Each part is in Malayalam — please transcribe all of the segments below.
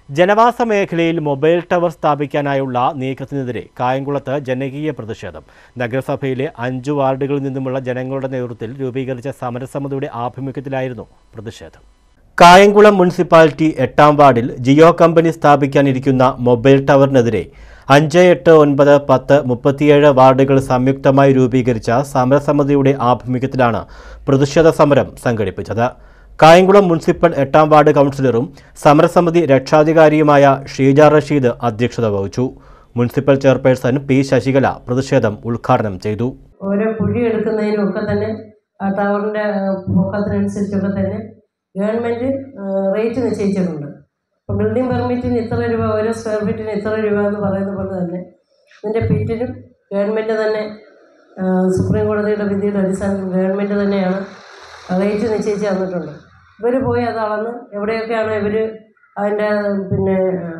ജനവാസ മേഖലയിൽ മൊബൈൽ ടവർ സ്ഥാപിക്കാനായുള്ള നീക്കത്തിനെതിരെ കായംകുളത്ത് ജനകീയ പ്രതിഷേധം നഗരസഭയിലെ അഞ്ചു വാർഡുകളിൽ നിന്നുമുള്ള ജനങ്ങളുടെ നേതൃത്വത്തിൽ രൂപീകരിച്ച സമരസമിതിയുടെ ആഭിമുഖ്യത്തിലായിരുന്നു പ്രതിഷേധം കായംകുളം മുനിസിപ്പാലിറ്റി എട്ടാം വാർഡിൽ ജിയോ കമ്പനി സ്ഥാപിക്കാനിരിക്കുന്ന മൊബൈൽ ടവറിനെതിരെ അഞ്ച് എട്ട് ഒൻപത് പത്ത് മുപ്പത്തിയേഴ് വാർഡുകൾ സംയുക്തമായി രൂപീകരിച്ച സമരസമിതിയുടെ ആഭിമുഖ്യത്തിലാണ് പ്രതിഷേധ സമരം സംഘടിപ്പിച്ചത് കായംകുളം മുനിസിപ്പൽ എട്ടാം വാർഡ് കൗൺസിലറും സമരസമിതി രക്ഷാധികാരിയുമായ ഷീജ റഷീദ് അധ്യക്ഷത വഹിച്ചു മുനിസിപ്പൽ ചെയർപേഴ്സൺ പി ശശികല പ്രതിഷേധം ഉദ്ഘാടനം ചെയ്തു ഓരോ കുഴി എടുക്കുന്നതിനും ഒക്കെ തന്നെ ആ ടവറിൻ്റെ പൊക്കത്തിനനുസരിച്ചൊക്കെ തന്നെ ഗവൺമെൻറ് റേറ്റ് നിശ്ചയിച്ചിട്ടുണ്ട് ഇപ്പോൾ ബിൽഡിംഗ് പെർമിറ്റിന് ഇത്ര രൂപ ഓരോ സ്ക്വയർ ഫീറ്റിന് ഇത്ര രൂപ എന്ന് പറയുന്ന പോലെ തന്നെ ഇതിൻ്റെ ഫീറ്റിനും ഗവൺമെൻറ് തന്നെ ആ, സുപ്രീം കോടതിയുടെ വിധിയുടെ അടിസ്ഥാനത്തിൽ ഗവൺമെൻറ് തന്നെയാണ് റേറ്റ് നിശ്ചയിച്ച് തന്നിട്ടുണ്ട് ഇവർ പോയി അത് അളന്ന് എവിടെയൊക്കെയാണോ ഇവർ അതിൻ്റെ പിന്നെ ആ,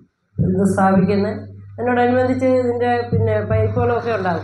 ഇത് സ്ഥാപിക്കുന്നത് അതിനോടനുബന്ധിച്ച് ഇതിൻ്റെ പിന്നെ പൈപ്പുകളൊക്കെ ഉണ്ടാകും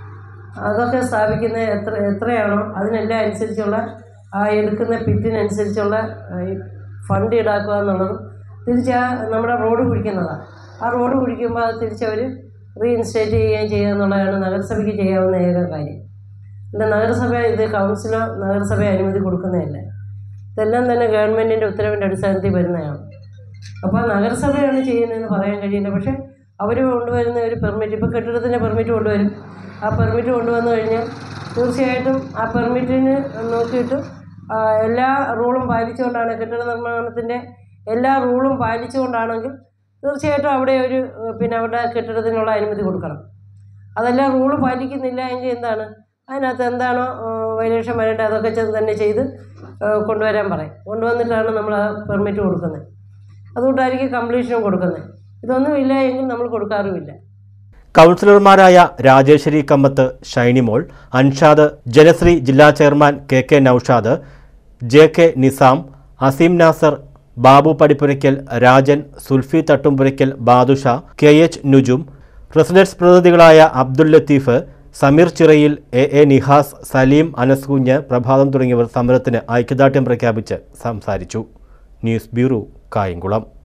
അതൊക്കെ സ്ഥാപിക്കുന്ന എത്ര എത്രയാണോ അതിനെല്ലാം അനുസരിച്ചുള്ള ആ എടുക്കുന്ന പിറ്റിനനുസരിച്ചുള്ള ആ, ഈ ഫണ്ട് ഈടാക്കുക എന്നുള്ളതും തിരിച്ച് ആ നമ്മുടെ റോഡ് കുഴിക്കുന്നതാണ് ആ റോഡ് കുഴിക്കുമ്പോൾ അത് തിരിച്ചവർ റീഇൻസ്റ്റേറ്റ് ചെയ്യുകയും ചെയ്യുക എന്നുള്ളതാണ് നഗരസഭയ്ക്ക് ചെയ്യാവുന്ന ഏക കാര്യം അല്ല നഗരസഭ ഇത് കൗൺസിലോ നഗരസഭ അനുമതി കൊടുക്കുന്നതല്ല ഇതെല്ലാം തന്നെ ഗവൺമെൻറ്റിൻ്റെ ഉത്തരവിൻ്റെ അടിസ്ഥാനത്തിൽ വരുന്നതാണ് അപ്പോൾ നഗരസഭയാണ് ചെയ്യുന്നതെന്ന് പറയാൻ കഴിയില്ല പക്ഷേ അവർ കൊണ്ടുവരുന്ന ഒരു പെർമിറ്റ് ഇപ്പോൾ കെട്ടിടത്തിൻ്റെ പെർമിറ്റ് കൊണ്ടുവരും ആ പെർമിറ്റ് കൊണ്ടുവന്നു കഴിഞ്ഞാൽ തീർച്ചയായിട്ടും ആ പെർമിറ്റിന് നോക്കിയിട്ട് ആ, എല്ലാ റൂളും പാലിച്ചുകൊണ്ടാണ് കെട്ടിട നിർമ്മാണത്തിൻ്റെ എല്ലാ റൂളും പാലിച്ചുകൊണ്ടാണെങ്കിൽ തീർച്ചയായിട്ടും അവിടെ ഒരു ഏഹ്, പിന്നെ അവിടെ കെട്ടിടത്തിനുള്ള അനുമതി കൊടുക്കണം അതെല്ലാം റൂള് പാലിക്കുന്നില്ല എങ്കിൽ എന്താണ് അതിനകത്ത് എന്താണോ വൈലേഷൻ വരേണ്ടത് അതൊക്കെ ചെ- തന്നെ ചെയ്ത് ഏഹ്, കൊണ്ടുവരാൻ പറയും കൊണ്ടുവന്നിട്ടാണ് നമ്മൾ ആ പെർമിറ്റ് കൊടുക്കുന്നത് അതുകൊണ്ടായിരിക്കും കംപ്ലീഷനും കൊടുക്കുന്നത് ഇതൊന്നും ഇല്ല എങ്കിൽ നമ്മൾ കൊടുക്കാറുമില്ല കൗൺസിലർമാരായ രാജേശ്വരി കമ്മത്ത് ഷൈനിമോൾ അൻഷാദ് ജനശ്രീ ജില്ലാ chairman K K Noushad J K Nizam Azeem Nasar Babu Padippurakkal Rajan Sulfi Thattumpurakkal Badusha K H Nujum residence പ്രതിനിധികളായ അബ്ദുൽ ലത്തീഫ് സമീർ ചിറയിൽ എ എ നിഹാസ് സലീം അനസ് കുഞ്ഞ് പ്രഭാതം തുടങ്ങിയവർ സമരത്തിന് ഐക്യദാർഢ്യം പ്രഖ്യാപിച്ച് സംസാരിച്ചു ന്യൂസ് ബ്യൂറോ കായംകുളം